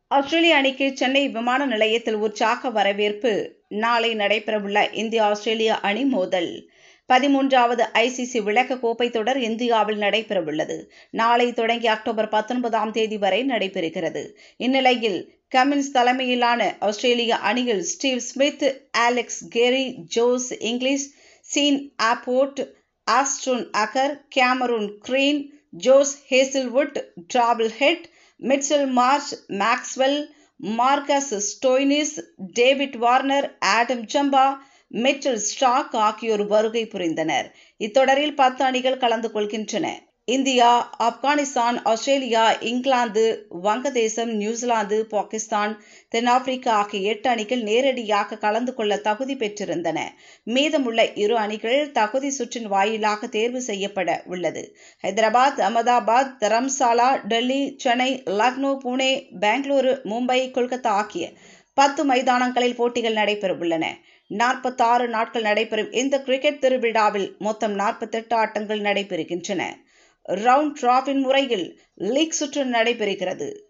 ஆஸ்திரேலிய அணிக்கு சென்னை விமான நிலையத்தில் உற்சாக வரவேற்பு நாளை நடைபெறவுள்ள இந்தியா ஆஸ்திரேலியா அணி மோதல் பதிமூன்றாவது ஐசிசி விளக்க கோப்பை தொடர் இந்தியாவில் நடைபெறவுள்ளது நாளை தொடங்கி அக்டோபர் பத்தொன்பதாம் தேதி வரை நடைபெறுகிறது இந்நிலையில் கமின்ஸ் தலைமையிலான ஆஸ்திரேலிய அணியில் Steve Smith Alex Carey Josh Inglis Sean Abbott Ashton Agar Cameron Green Josh Hazlewood Travis Head Mitchell Marsh Maxwell Marcus Stoinis David Warner Adam Zampa Mitchell Starc ஆகியோர் வருகை புரிந்தனர் இத்தொடரில் பத்து அணிகள் கலந்து கொள்கின்றன இந்தியா ஆப்கானிஸ்தான் ஆஸ்திரேலியா இங்கிலாந்து வங்கதேசம் நியூசிலாந்து பாகிஸ்தான் தென்னாப்பிரிக்கா ஆகிய எட்டு அணிகள் நேரடியாக கலந்து கொள்ள தகுதி பெற்றிருந்தன மீதமுள்ள இரு அணிகள் தகுதி சுற்றின் வாயிலாக தேர்வு செய்யப்பட உள்ளது ஹைதராபாத் அகமதாபாத் தரம்சாலா டெல்லி சென்னை லக்னோ புனே பெங்களூரு மும்பை கொல்கத்தா ஆகிய பத்து மைதானங்களில் போட்டிகள் நடைபெறவுள்ளன நாற்பத்தாறு நாட்கள் நடைபெறும் இந்த கிரிக்கெட் திருவிழாவில் மொத்தம் நாற்பத்தெட்டு ஆட்டங்கள் நடைபெறுகின்றன ரவுண்ட் டிராபின் முறையில் லீக் சுற்று நடைபெறுகிறது